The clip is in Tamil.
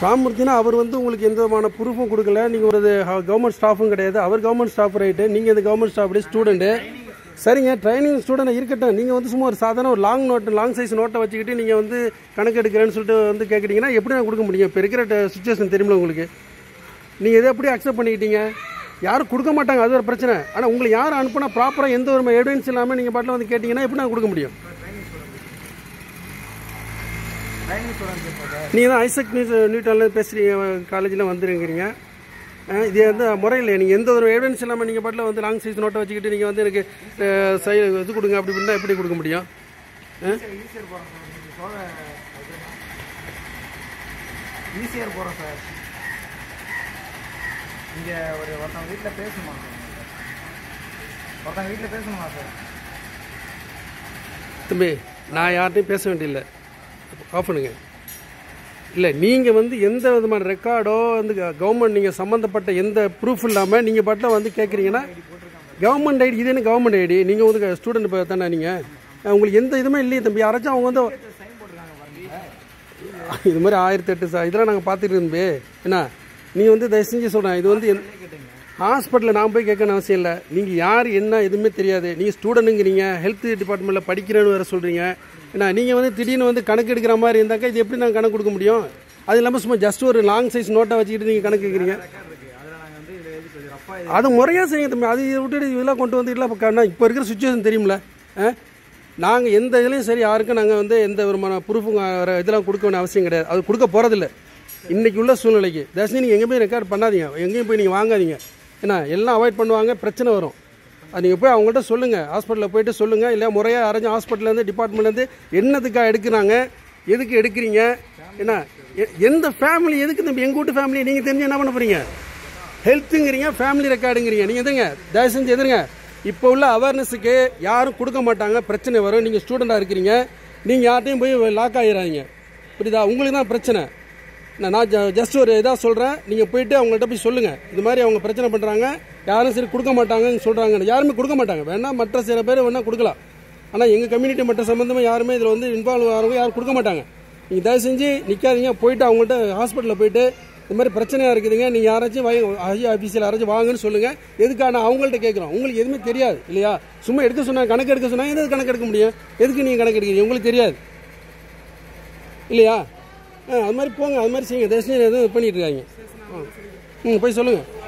ராமூர்த்தினா அவர் வந்து உங்களுக்கு எந்த விதமான ப்ரூஃபும் கொடுக்கல நீங்கள் ஒரு கவர்மெண்ட் ஸ்டாஃபும் கிடையாது அவர் கவர்மெண்ட் ஸ்டாஃப் ரைட்டு நீங்கள் இந்த கவர்மெண்ட் ஸ்டாஃப் ஸ்டூடெண்ட்டு சரிங்க ட்ரைனிங் ஸ்டூடெண்ட் இருக்கட்டும் நீங்கள் வந்து சும்மா ஒரு சாதாரண ஒரு லாங் நோட் லாங் சைஸ் நோட்டை வச்சுக்கிட்டு நீங்கள் வந்து கணக்கு எடுக்கிறேன்னு சொல்லிட்டு வந்து கேட்குறீங்கன்னா எப்படி நான் கொடுக்க முடியும் இப்போ இருக்கிற சுச்சுவேஷன் தெரியுமில உங்களுக்கு நீங்கள் இதை எப்படி அக்செப்ட் பண்ணிக்கிட்டீங்க யாரும் கொடுக்க மாட்டாங்க அது ஒரு பிரச்சனை ஆனால் உங்களை யார் அனுப்புனா ப்ராப்பராக எந்த ஒரு எவிடன்ஸ் இல்லாமல் நீங்கள் பாட்டில் வந்து கேட்டிங்கன்னா எப்படி நான் கொடுக்க முடியும் ட்ரைனிங் ஸ்டூடெண்ட் இப்போ சார் நீங்கள் தான் ஐசக் நியூஸ் நியூட்டனில் பேசுகிறீங்க காலேஜில் வந்துருங்கிறீங்க அஹ் இது வந்து முறையில் நீங்கள் எந்த ஒரு எவிடன்ஸ் இல்லாமல் நீங்கள் பாட்டில் வந்து லாங் சைஸ் நோட்டை வச்சுக்கிட்டு நீங்கள் வந்து எனக்கு அஹ், சை இது கொடுங்க அப்படி இப்படின்னா எப்படி கொடுக்க முடியும் ஈஸியர் போகிறோம் சார் நீங்கள் சொல்ல ஈஸியர் போகிறோம் சார் இங்கே ஒரு ஒருத்தவங்க வீட்டில் பேசணுமா சார் ஒருத்தவங்க வீட்டில் பேசணுமா சார் தம்பி நான் யார்கிட்டையும் பேச வேண்டியதில்லை ஆஃப் பண்ணுங்க இல்லை நீங்கள் வந்து எந்த விதமான ரெக்கார்டோ வந்து கவர்மெண்ட் நீங்கள் சம்மந்தப்பட்ட எந்த ப்ரூஃப் இல்லாமல் நீங்கள் பாட்டில் வந்து கேட்குறீங்கன்னா கவர்மெண்ட் ஐடி இது என்ன கவர்மெண்ட் ஐடி நீங்கள் வந்து ஸ்டூடெண்ட் இப்போ தானே நீங்கள் உங்களுக்கு எந்த இதுவுமே இல்லையே தம்பி யாராச்சும் அவங்க வந்து சைன் போட்டிருக்காங்க பாருங்க இது மாதிரி ஆயிரத்தி எட்டு சார் இதெல்லாம் நாங்கள் பார்த்துட்டு இருந்தே என்ன நீங்கள் வந்து தயவு செஞ்சு சொல்கிறேன் இது வந்து என்- ஹாஸ்பிட்டலில் நான் போய் கேட்கணும் அவசியம் இல்லை நீங்கள் யார் என்ன எதுவுமே தெரியாது நீங்கள் ஸ்டூடெண்ட்டுங்கிறீங்க ஹெல்த் டிபார்ட்மெண்ட்டில் படிக்கிறேன்னு வேறு சொல்கிறீங்க என்ன நீங்கள் வந்து திடீர்னு வந்து கணக்கு எடுக்கிற மாதிரி இருந்தாக்கா இது எப்படி நாங்கள் கணக்கு கொடுக்க முடியும் அது இல்லாமல் சும்மா ஜஸ்ட் ஒரு லாங் சைஸ் நோட்டை வச்சுக்கிட்டு நீங்கள் கணக்கு கேட்குறீங்க அதில் நாங்கள் வந்து இதில் எழுதி சொல்லி ரஃபா அது முறையாக செய்யுங்க தம்பி அது இதை விட்டுட்டு இதெல்லாம் கொண்டு வந்துட்டுலாம் இப்போ கண்ணா இப்போ இருக்கிற சுச்சுவேஷன் தெரியுமில்ல நாங்கள் எந்த இதுலேயும் சரி யாருக்கும் நாங்கள் வந்து எந்த விதமான ப்ரூஃபும் இதெல்லாம் கொடுக்க வேண்டிய அவசியம் கிடையாது அது கொடுக்க போகிறதில்ல இன்னைக்கு உள்ள சூழ்நிலைக்கு தயவுசெய்து நீங்கள் எங்கேயும் போய் ரெக்கார்ட் பண்ணாதீங்க எங்கேயும் போய் நீங்கள் வாங்காதீங்க ஏன்னா எல்லாம் அவாய்ட் பண்ணுவாங்க பிரச்சனை வரும் அது நீங்கள் போய் அவங்கள்ட்ட சொல்லுங்கள் ஹாஸ்பிட்டலில் போயிட்டு சொல்லுங்கள் இல்லை முறையாக அரேஞ்ச் ஹாஸ்பிட்டல்லேருந்து டிபார்ட்மெண்ட்லேருந்து என்னத்துக்காக எடுக்கிறாங்க எதுக்கு எடுக்கிறீங்க என்ன எ- எந்த ஃபேமிலி எதுக்கு தம்பி எங்கள் வீட்டு ஃபேமிலி நீங்கள் தெரிஞ்சு என்ன பண்ண போகிறீங்க ஹெல்த்துங்கிறீங்க ஃபேமிலி ரெக்கார்டுங்கிறீங்க நீங்கள் எதுங்க தயவு செஞ்சு எதுங்க இப்போ உள்ள அவேர்னஸுக்கு யாரும் கொடுக்க மாட்டாங்க பிரச்சனை வரும் நீங்கள் ஸ்டூடெண்டாக இருக்கிறீங்க நீங்கள் யார்ட்டையும் போய் லாக் ஆகிடுறாங்க புரியுதா உங்களுக்கு தான் பிரச்சனை நான் நான் ஜஸ்ட் ஒரு இதாக சொல்கிறேன் நீங்கள் போயிட்டு அவங்கள்ட்ட போய் சொல்லுங்கள் இது மாதிரி அவங்க பிரச்சனை பண்ணுறாங்க யாரும் சரி கொடுக்க மாட்டாங்கன்னு சொல்கிறாங்க யாருமே கொடுக்க மாட்டாங்க வேணா மற்ற சில பேர் வேணால் கொடுக்கலாம் ஆனால் எங்கள் கம்யூனிட்டி மற்ற சம்மந்தமாக யாருமே இதில் வந்து இன்வால்வ் ஆகிறவங்க யாரும் கொடுக்க மாட்டாங்க நீங்கள் தயவு செஞ்சு நிற்காதீங்க போயிட்டு அவங்கள்ட்ட ஹாஸ்பிட்டலில் போயிட்டு இந்த மாதிரி பிரச்சனையாக இருக்குதுங்க நீங்கள் யாராச்சும் வாங்க ஐயா ஆஃபீஸில் யாராச்சும் வாங்கன்னு சொல்லுங்கள் எதுக்கான அவங்கள்ட்ட கேட்குறோம் உங்களுக்கு எதுவுமே தெரியாது இல்லையா சும்மா எடுக்க சொன்னாங்க கணக்கு எடுக்க சொன்னாங்க எது கணக்கு எடுக்க முடியும் எதுக்கு நீங்கள் கணக்கு எடுக்கிறீங்க உங்களுக்கு தெரியாது இல்லையா ஆ அது மாதிரி போங்க அது மாதிரி செய்யுங்க தயவு செஞ்சு எதுவும் இது பண்ணிட்டு இருக்காங்க ஆ. ம் போய் சொல்லுங்கள்